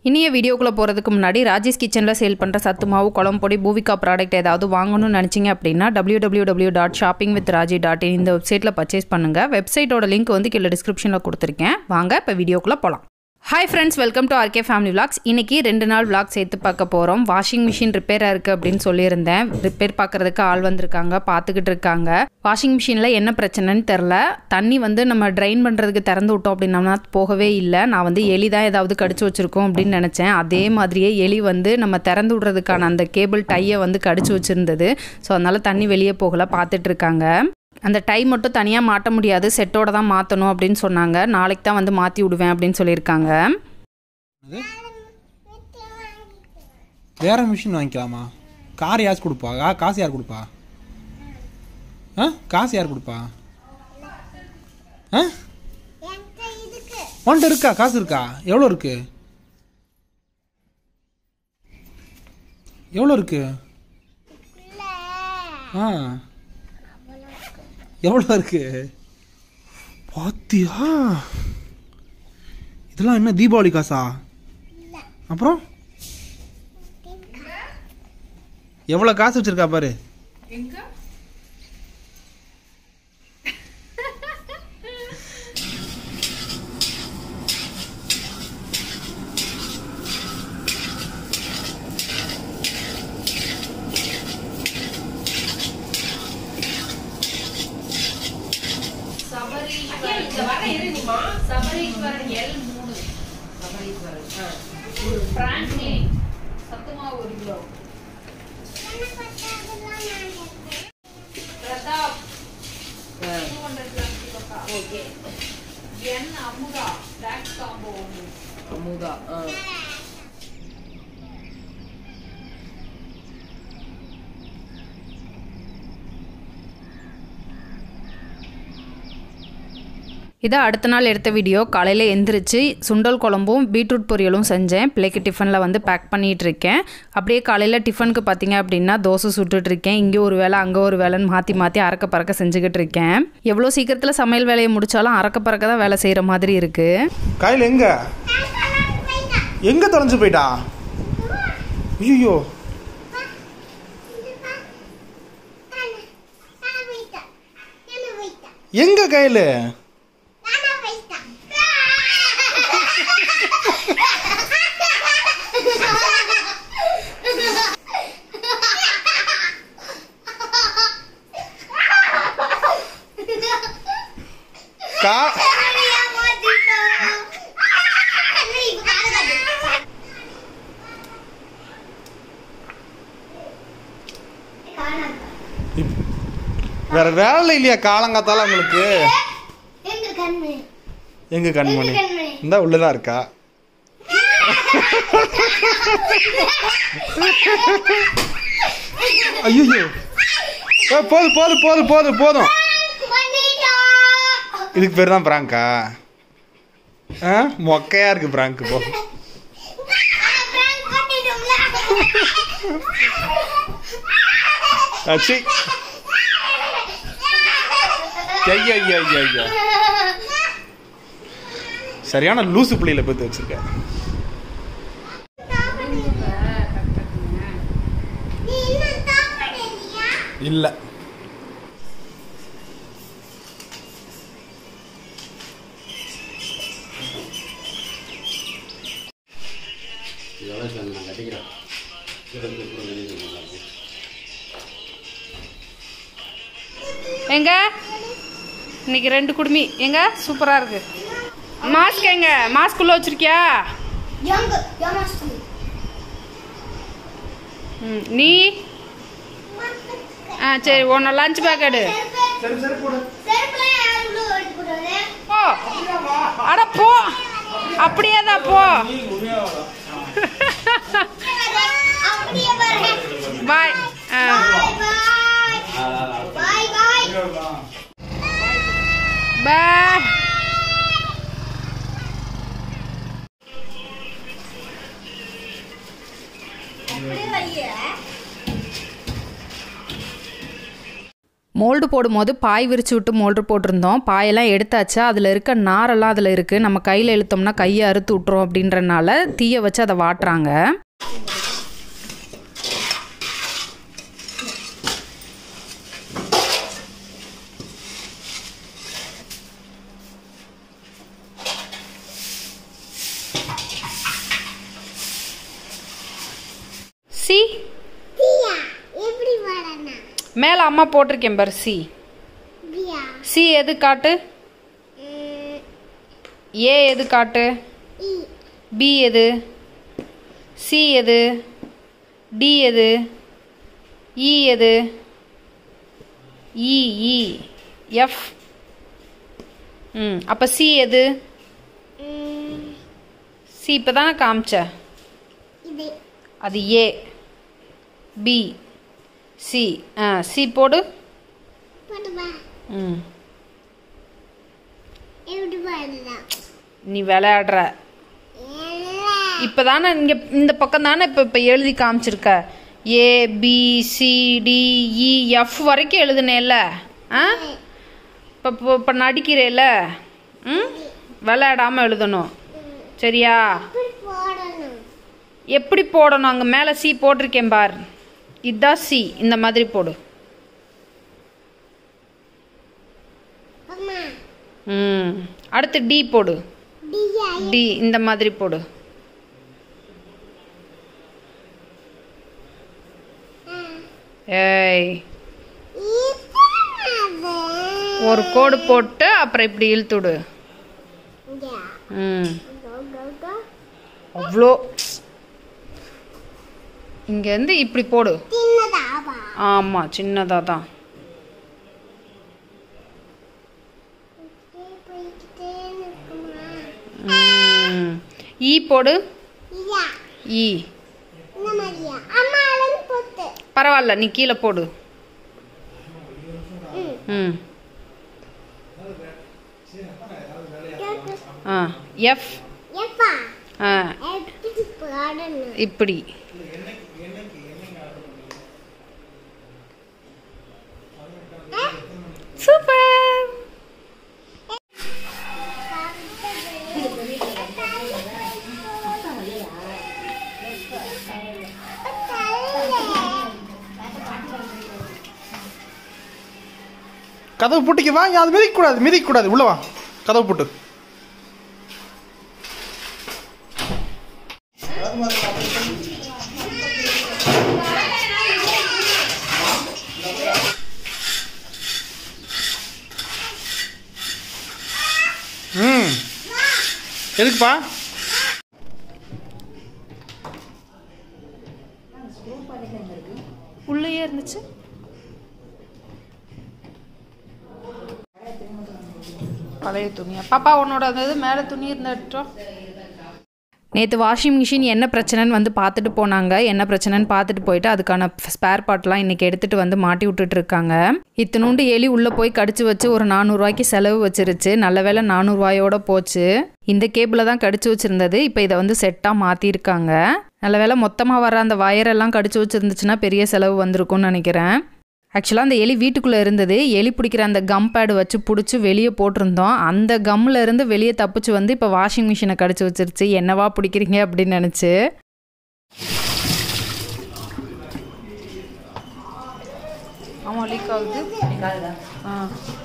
இனிய வீடியோக்குள்ளே போகிறதுக்கு முன்னாடி ராஜேஷ் கிச்சனில் சேல் பண்ணுற சத்து மாவு குழம்பு பொடி பூவிகா ப்ராடக்ட் ஏதாவது வாங்கணும்னு நினச்சிங்க அப்படின்னா W W W dot shopping with Raji dot in இந்த வெப்சைட்டில் பர்ச்சேஸ் பண்ணுங்கள் வெப்சைட்டோட லிங்க் வந்து கீழே டிஸ்கிரிப்ஷனில் கொடுத்துருக்கேன் வாங்க இப்போ வீடியோக்குள்ளே போகலாம் hi friends welcome to RK family vlogs இன்னைக்கு ரெண்டு நாள் vlog சேர்த்து பார்க்க போகிறோம் வாஷிங் மிஷின் ரிப்பேராக இருக்குது அப்படின்னு சொல்லியிருந்தேன் ரிப்பேர் பார்க்குறதுக்கு ஆள் வந்திருக்காங்க பார்த்துக்கிட்டு இருக்காங்க வாஷிங் மிஷினில் என்ன பிரச்சனைன்னு தெரில தண்ணி வந்து நம்ம ட்ரைன் பண்ணுறதுக்கு திறந்து விட்டோம் அப்படின்னம்னா போகவே இல்லை நான் வந்து எலி தான் ஏதாவது கடிச்சு வச்சுருக்கோம் அப்படின்னு நினச்சேன் அதே மாதிரியே எலி வந்து நம்ம திறந்து விடுறதுக்கான அந்த கேபிள் டையை வந்து கடிச்சு வச்சுருந்தது ஸோ அதனால் தண்ணி வெளியே போகல பார்த்துட்டு இருக்காங்க அந்த டை மட்டும் தனியாக மாட்ட முடியாது செட்டோட தான் மாற்றணும் அப்படின்னு சொன்னாங்க நாளைக்கு தான் வந்து மாற்றி விடுவேன் அப்படின்னு சொல்லியிருக்காங்க அது வேற மிஷின் வாங்கிக்கலாமா கார் யார் கொடுப்பா கா- காசு யார் கொடுப்பா ஆ காசு யார் கொடுப்பா ஆ உன்ட்ட இருக்கா காசு இருக்கா எவ்வளோ இருக்கு எவ்வளோ இருக்கு ஆ எவ்வளோ இருக்கு பாத்தியா இதெல்லாம் என்ன தீபாவளி காசா அப்புறம் எவ்வளோ காசு வச்சிருக்கா பாரு அமுதா ஆ இதை அடுத்த நாள் எடுத்த வீடியோ காலையில் எந்திரிச்சு சுண்டல் குழம்பும் பீட்ரூட் பொரியலும் செஞ்சேன் பிள்ளைக்கு டிஃபனில் வந்து பேக் பண்ணிகிட்டு இருக்கேன் அப்படியே காலையில் டிஃபனுக்கு பார்த்தீங்க அப்படின்னா தோசை சுட்டுட்டு இருக்கேன் இங்கே ஒரு வேலை அங்கே ஒரு வேலைன்னு மாற்றி மாற்றி அறக்க பறக்க செஞ்சுக்கிட்டு இருக்கேன் எவ்வளோ சீக்கிரத்தில் சமையல் வேலையை முடித்தாலும் அறக்க பறக்க தான் வேலை செய்கிற மாதிரி இருக்குது கையில் எங்க எங்க தொலைஞ்சு போயிட்டா ஐயோ எங்க கையில் கா இப்- வேற வேலை இல்லையா காலங்காத்தால உங்களுக்கு எங்க கண்மணி இந்த உள்ளதான் இருக்கா ஐயோ போதும் போதும் போதும் போதும் போதும் இதுக்கு பேர் தான் பிராங்கா ஆ மொக்கையா இருக்கு பிராங்க் போ அச்சி ஐயா ஐயா ஐயா ஐயா சரியான லூசு புள்ளியில போய் வச்சிருக்க இல்ல இதெல்லாம் நான் கட்டிக்கிறேன் சிறப்பு கூட வெளியே நல்லா இருக்கும் எங்க இன்னைக்கு ரெண்டு குடுமி எங்க சூப்பராக இருக்கு மாஸ்க் எங்க மாஸ்க் உள்ள வச்சிருக்கியா ம், நீ ஆ சரி உன்னை லஞ்ச் பேக் எடு போ அட போ அப்படியே தான் போ பாய் ஆ பாய் மோல்டு போடும்போது பாய் விரிச்சு விட்டு மோல்டு போட்டிருந்தோம் பாயெல்லாம் எடுத்தாச்சு அதில் இருக்க நாரெல்லாம் அதில் இருக்குது நம்ம கையில் இழுத்தோம்னா கையை அறுத்து விட்டுரும் அப்படின்றனால தீயை வச்சு அதை வாட்டுறாங்க சி பியா எப்படி வரனா மேலே அம்மா போட்டிருக்கேன் பாரு சி பியா சி எது காட்டு ஏ எது காட்டு இ பி எது சி எது டி எது இ எது இ இ எஃப் ம் அப்போ சி எது சி இப்போ தானே காமிச்ச இது அது ஏ பி சி ஆ சி போடு போடுவா ம் எப்படி வரனா நீ விளையாடுற இப்போ தானே இங்கே இந்த பக்கம் தானே இப்போ இப்போ எழுதி காமிச்சிருக்க A B C D E F வரைக்கும் எழுதுனேல்ல ஆ இப்போ இப்போ இப்போ நடிக்கிறேல்ல ம் விளையாடாமல் எழுதணும் சரியா எப்படி போடணும் எப்படி போடணும் அங்கே மேலே சி போட்டிருக்கேன் பார் இதுதான் சி இந்த மாதிரி போடு அம்மா ம் அடுத்து டி போடு டியா டி இந்த மாதிரி போடு ஏய் இது ஒரு கோடு போட்டு அப்புறம் இப்படி இழுத்துடு இங்க ம் கோ கோ கோ அவ்வளோ இங்கேருந்து இப்படி போடு சின்னதாவா ஆமாம் சின்னதாக தான் போய்கிட்டே இருக்குமா ம். ஈ போடு ஐயா ஈ இந்த மாதிரியா அம்மா அளந்து போட்டு பரவாயில்ல நீ கீழே போடு ம் ஆ எஃப் எப்பா ஆ எப்படி போடணும் இப்படி சூப்பர் கதவு பூட்டிக்கு வா அது மிதிக்கக்கூடாது மிதிக்கக்கூடாது உள்ள வா கதவு பூட்டு ம் எதுக்குப்பா உள்ளேயே இருந்துச்சு பழைய துணியா பாப்பா உன்னோட அந்த இது மேலே துணி இருந்துட்டோம் நேற்று வாஷிங் மிஷின் என்ன பிரச்சனைன்னு வந்து பார்த்துட்டு போனாங்க என்ன பிரச்சனைன்னு பார்த்துட்டு போயிட்டு அதுக்கான ஸ்பேர் பார்ட்லாம் இன்றைக்கி எடுத்துகிட்டு வந்து மாட்டி விட்டுட்டு இருக்காங்க இத்தினூண்டு எலி உள்ளே போய் கடிச்சு வச்சு ஒரு நானூறுரூவாய்க்கு செலவு வச்சிருச்சு நல்ல வேளை நானூறுரூவாயோட போச்சு இந்த கேபிளை தான் கடிச்சு வச்சுருந்தது இப்போ இதை வந்து செட்டாக மாற்றிருக்காங்க நல்ல வேளை மொத்தமாக வர அந்த வயரெல்லாம் கடிச்சு வச்சுருந்துச்சுன்னா பெரிய செலவு வந்திருக்கும்னு நினைக்கிறேன் ஆக்சுவலாக அந்த எலி வீட்டுக்குள்ளே இருந்தது எலி பிடிக்கிற அந்த கம் பேடு வச்சு பிடிச்சி வெளியே போட்டிருந்தோம் அந்த கம்மில் இருந்து வெளியே தப்பிச்சு வந்து இப்போ வாஷிங் மிஷினை கடிச்சு வச்சிருச்சு என்னவா பிடிக்கிறீங்க அப்படின்னு நினச்சி ஆமாம் லீக் ஆகுது ஆ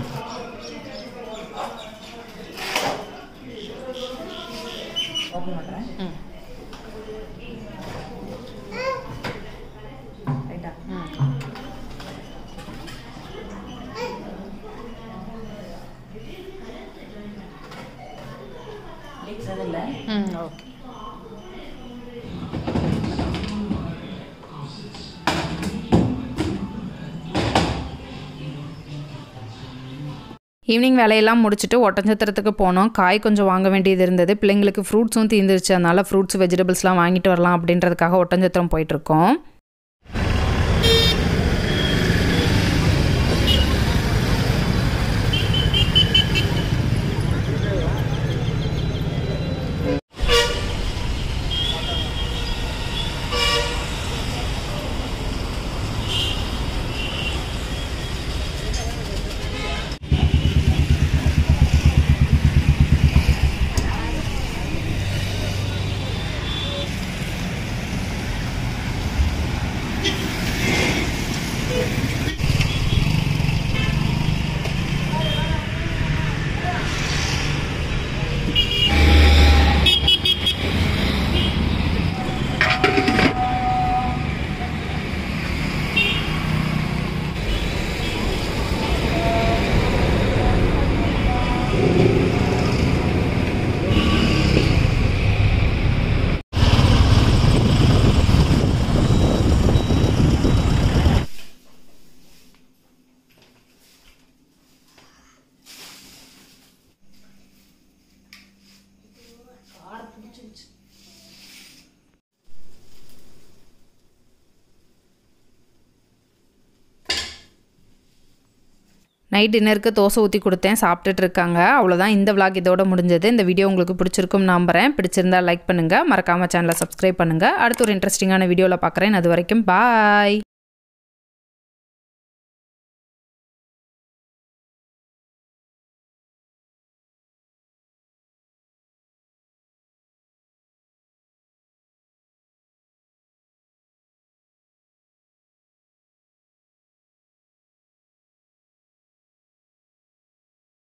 ம் ம் ஓகே ஈவினிங் வேலையெல்லாம் முடிச்சுட்டு ஒட்டஞ்சத்திரத்துக்கு போனோம் காய் கொஞ்சம் வாங்க வேண்டியது இருந்தது பிள்ளைங்களுக்கு ஃப்ரூட்ஸும் தீர்ந்துருச்சு அதனால ஃப்ரூட்ஸ் வெஜிடபிள்ஸ்லாம் வாங்கிட்டு வரலாம் அப்படின்றதுக்காக ஒட்டஞ்சத்திரம் போயிட்டுருக்கோம் நைட் டின்னருக்கு தோசை ஊற்றி கொடுத்தேன் சாப்பிட்டுட்டு இருக்காங்க அவ்வளோதான் இந்த vlog இதோட முடிஞ்சது இந்த வீடியோ உங்களுக்கு பிடிச்சிருக்கும் நம்புறேன் பிடிச்சிருந்தா லைக் பண்ணுங்கள் மறக்காமல் சேனலை சப்ஸ்கிரைப் பண்ணுங்கள் அடுத்து ஒரு இன்ட்ரெஸ்டிங்கான வீடியோவில் பார்க்குறேன் அது வரைக்கும் பாய்